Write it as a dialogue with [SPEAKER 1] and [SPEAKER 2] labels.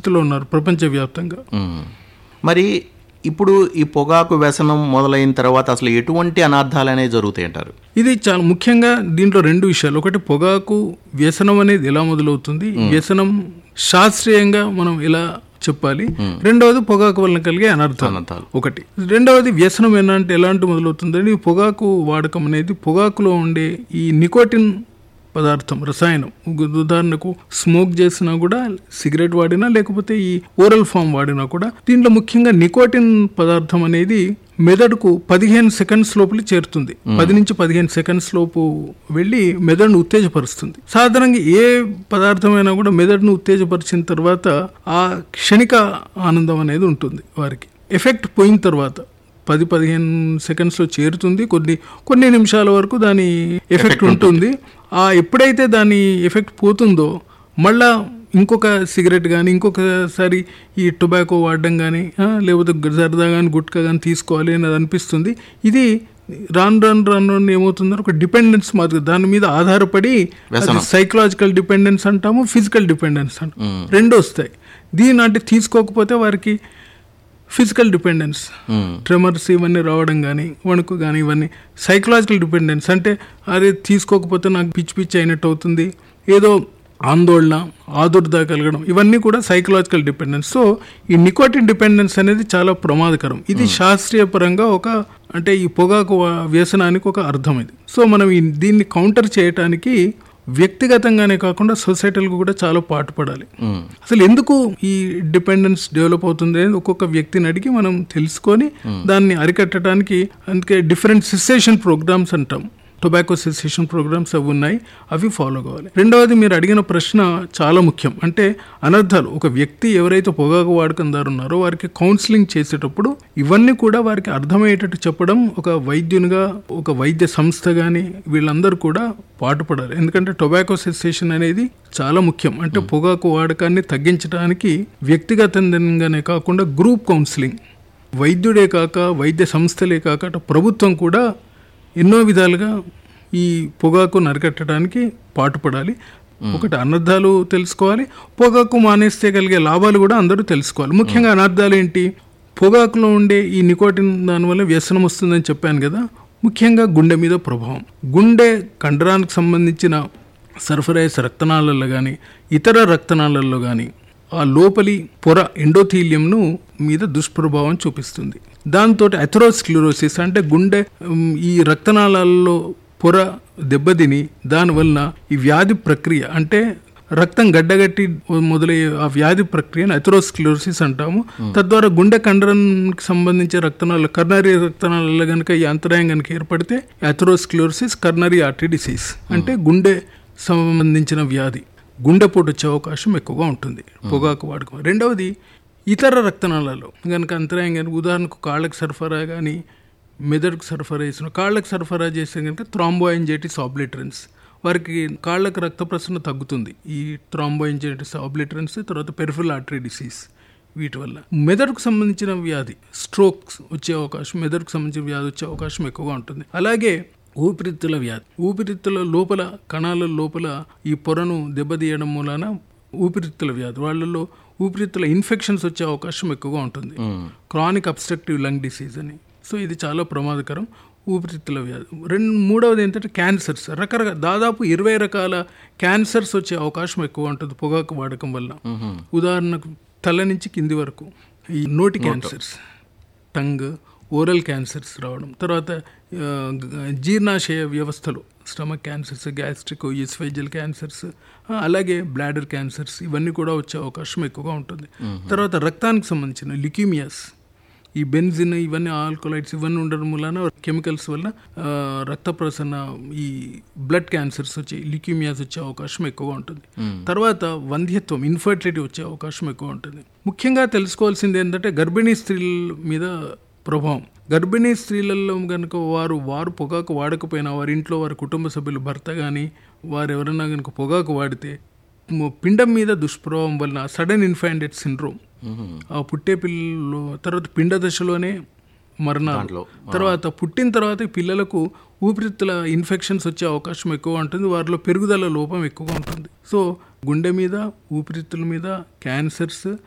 [SPEAKER 1] స్థితిలో ఉన్నారు ప్రపంచవ్యాప్తంగా
[SPEAKER 2] మ్మ్. మరి ఇప్పుడు ఈ పొగాకు వ్యసనం మొదలైన తర్వాత అసలు ఎటువంటి అనర్థాలు అనేవి జరుగుతాయి అంటారు
[SPEAKER 1] ఇది చాలా ముఖ్యంగా దీంట్లో రెండు విషయాలు ఒకటి పొగాకు వ్యసనం అనేది ఎలా మొదలవుతుంది వ్యసనం శాస్త్రీయంగా మనం ఎలా చెప్పాలి రెండవది పొగాకు వలన కలిగే అనర్థాలు
[SPEAKER 2] అనర్థాలు
[SPEAKER 1] ఒకటి రెండవది వ్యసనం ఏంటంటే ఎలాంటి మొదలవుతుందని ఈ పొగాకు వాడకం అనేది పొగాకులో ఉండే ఈ నికోటిన్ పదార్థం రసాయనం ఉ- ఉదాహరణకు స్మోక్ చేసినా కూడా సిగరెట్ వాడినా లేకపోతే ఈ ఓరల్ ఫామ్ వాడినా కూడా దీంట్లో ముఖ్యంగా నికోటిన్ పదార్థం అనేది మెదడుకు పదిహేను సెకండ్స్ లోపల చేరుతుంది పది నుంచి పదిహేను సెకండ్స్ లోపు వెళ్ళి మెదడును ఉత్తేజపరుస్తుంది సాధారణంగా ఏ పదార్థమైనా కూడా మెదడును ఉత్తేజపరిచిన తర్వాత ఆ క్షణిక ఆనందం అనేది ఉంటుంది వారికి ఎఫెక్ట్ పోయిన తర్వాత పది పదిహేను సెకండ్స్లో చేరుతుంది కొన్ని కొన్ని నిమిషాల వరకు దాని ఎఫెక్ట్ ఉంటుంది ఆ ఎప్పుడైతే దాని ఎఫెక్ట్ పోతుందో మళ్ళా ఇంకొక సిగరెట్ కానీ ఇంకొకసారి ఈ టొబాకో వాడడం కానీ లేకపోతే జర్దా కానీ గుట్కా కానీ తీసుకోవాలి అని అనిపిస్తుంది ఇది రాను రాను రాను రాను ఏమవుతుందంటే ఒక డిపెండెన్స్ మాదిరి దాని మీద ఆధారపడి సైకలాజికల్ డిపెండెన్స్ అంటాము ఫిజికల్ డిపెండెన్స్ అంటాము రెండు వస్తాయి దీని అంటే తీసుకోకపోతే వారికి ఫిజికల్ డిపెండెన్స్
[SPEAKER 2] మ్మ్.
[SPEAKER 1] ట్రెమర్స్ ఇవన్నీ రావడం కానీ వణుకు కానీ ఇవన్నీ సైకలాజికల్ డిపెండెన్స్ అంటే అదే తీసుకోకపోతే నాకు పిచ్చి పిచ్చి అయినట్టు అవుతుంది ఏదో ఆందోళన ఆదుర్ద కలగడం ఇవన్నీ కూడా సైకలాజికల్ డిపెండెన్స్ సో ఈ నికోటిన్ డిపెండెన్స్ అనేది చాలా ప్రమాదకరం ఇది శాస్త్రీయ పరంగా ఒక అంటే ఈ పొగాకు వా- వ్యసనానికి ఒక అర్థం ఇది సో మనం ఈ దీన్ని కౌంటర్ చేయటానికి వ్యక్తిగతంగానే కాకుండా సొసైటీలకు కూడా చాలా పాటుపడాలి
[SPEAKER 2] మ్మ్.
[SPEAKER 1] అసలు ఎందుకు ఈ డిపెండెన్స్ డెవలప్ అవుతుంది అనేది ఒక్కొక్క వ్యక్తిని అడిగి మనం తెలుసుకొని దాన్ని అరికట్టడానికి అందుకే డిఫరెంట్ సిసేషన్ ప్రోగ్రామ్స్ అంటాం టొబాకో సెసేషన్ ప్రోగ్రామ్స్ అవి ఉన్నాయి అవి ఫాలో కావాలి రెండవది మీరు అడిగిన ప్రశ్న చాలా ముఖ్యం అంటే అనర్థాలు ఒక వ్యక్తి ఎవరైతే పొగాకు వాడకందారు ఉన్నారో వారికి కౌన్సిలింగ్ చేసేటప్పుడు ఇవన్నీ కూడా వారికి అర్థమయ్యేటట్టు చెప్పడం ఒక వైద్యునిగా ఒక వైద్య సంస్థ కానీ వీళ్ళందరూ కూడా పాటుపడాలి ఎందుకంటే టొబాకో సెసేషన్ అనేది చాలా ముఖ్యం అంటే పొగాకు వాడకాన్ని తగ్గించడానికి వ్యక్తిగతంగానే కాకుండా గ్రూప్ కౌన్సిలింగ్ వైద్యుడే కాక వైద్య సంస్థలే కాక అటు ప్రభుత్వం కూడా ఎన్నో విధాలుగా ఈ పొగాకు నరికట్టడానికి పాటుపడాలి ఒకటి అనర్థాలు తెలుసుకోవాలి పొగాకు మానేస్తే కలిగే లాభాలు కూడా అందరూ తెలుసుకోవాలి ముఖ్యంగా అనర్థాలు ఏంటి పొగాకులో ఉండే ఈ నికోటిన్ దానివల్ల వ్యసనం వస్తుందని చెప్పాను కదా ముఖ్యంగా గుండె మీద ప్రభావం గుండె కండరానికి సంబంధించిన సరఫరాయస్ రక్తనాళాల్లో కానీ ఇతర రక్తనాళాల్లో కానీ ఆ లోపలి పొర ఎండోథీలియంను మీద దుష్ప్రభావం చూపిస్తుంది దాంతో అథెరోస్క్లిరోసిస్ అంటే గుండె ఉమ్, ఈ రక్తనాళాలలో పొర దెబ్బతిని దానివలన ఈ వ్యాధి ప్రక్రియ అంటే రక్తం గడ్డగట్టి మొదలయ్యే ఆ వ్యాధి ప్రక్రియను అథెరోస్క్లిరోసిస్ అంటాము తద్వారా గుండె కండరానికి సంబంధించే రక్తనాళాలు కర్నరీ రక్తనాళాలు కనుక ఈ అంతరాయం కనుక ఏర్పడితే అథెరోస్క్లిరోసిస్ కర్నరీ ఆర్టరీ డిసీజ్ అంటే గుండె సంబంధించిన వ్యాధి గుండెపోటు వచ్చే అవకాశం ఎక్కువగా ఉంటుంది పొగాకు వాడకం రెండవది ఇతర రక్తనాళాలు కనుక అంతరాయం కనుక ఉదాహరణకు కాళ్ళకు సరఫరా కానీ మెదడుకు సరఫరా చేసిన కాళ్ళకు సరఫరా చేస్తే కనుక థ్రాంబోయంజైటిస్ ఆబ్లిటరెన్స్ వారికి కాళ్ళకు రక్త ప్రసరణ తగ్గుతుంది ఈ థ్రాంబోయంజైటిస్ ఆబ్లిటరెన్స్ తర్వాత పెరిఫరల్ ఆర్టరీ డిసీజ్ వీటి వల్ల మెదడుకు సంబంధించిన వ్యాధి స్ట్రోక్స్ వచ్చే అవకాశం మెదడుకు సంబంధించిన వ్యాధి వచ్చే అవకాశం ఎక్కువగా ఉంటుంది అలాగే ఊపిరితిత్తుల వ్యాధి ఊపిరితిత్తుల లోపల కణాల లోపల ఈ పొరను దెబ్బతీయడం మూలాన ఊపిరితిత్తుల వ్యాధి వాళ్ళలో ఊపిరితిత్తుల ఇన్ఫెక్షన్స్ వచ్చే అవకాశం ఎక్కువగా ఉంటుంది క్రానిక్ అబ్స్ట్రక్టివ్ లంగ్ డిసీజ్ అని సో ఇది చాలా ప్రమాదకరం ఊపిరితిత్తుల వ్యాధి రెండు మూడవది ఏంటంటే క్యాన్సర్స్ రకరకాల దాదాపు ఇరవై రకాల క్యాన్సర్స్ వచ్చే అవకాశం ఎక్కువ ఉంటుంది పొగాకు వాడకం వల్ల ఉదాహరణకు తల నుంచి కింది వరకు ఈ నోటి క్యాన్సర్స్ టంగ్ ఓరల్ క్యాన్సర్స్ రావడం తర్వాత ఆ, గ- జీర్ణాశయ వ్యవస్థలో stomach cancers gastric oesophageal cancers ఆ, అలాగే బ్లాడర్ క్యాన్సర్స్ ఇవన్నీ కూడా వచ్చే అవకాశం ఎక్కువగా ఉంటుంది తర్వాత రక్తానికి సంబంధించిన లిక్యూమియాస్ ఈ బెన్జిన్ ఇవన్నీ ఆల్కలైట్స్ ఇవన్నీ ఉండడం వలన కెమికల్స్ వల్ల ఆ, రక్త ప్రసరణ ఈ బ్లడ్ క్యాన్సర్స్ వచ్చి లిక్యూమియాస్ వచ్చే అవకాశం ఎక్కువగా ఉంటుంది తర్వాత వంధ్యత్వం ఇన్ఫర్టిలిటీ వచ్చే అవకాశం ఎక్కువ ఉంటుంది ముఖ్యంగా తెలుసుకోవాల్సింది ఏంటంటే గర్భిణీ స్త్రీల మీద ప్రభావం గర్భిణీ స్త్రీలలో కనుక వారు వారు పొగాకు వాడకపోయినా వారి ఇంట్లో వారి కుటుంబ సభ్యులు భర్త కానీ వారు ఎవరైనా కనుక పొగాకు వాడితే మ- పిండం మీద దుష్ప్రభావం వలన సడన్ ఇన్ఫాండెడ్ సిండ్రోమ్ ఆ పుట్టే పిల్లలు తర్వాత పిండ దశలోనే మరణాలు
[SPEAKER 2] దాంట్లో,
[SPEAKER 1] తర్వాత పుట్టిన తర్వాత ఈ పిల్లలకు ఊపిరితిత్తుల ఇన్ఫెక్షన్స్ వచ్చే అవకాశం ఎక్కువ ఉంటుంది వారిలో పెరుగుదల లోపం ఎక్కువగా ఉంటుంది సో గుండె మీద ఊపిరితిత్తుల మీద క్యాన్సర్స్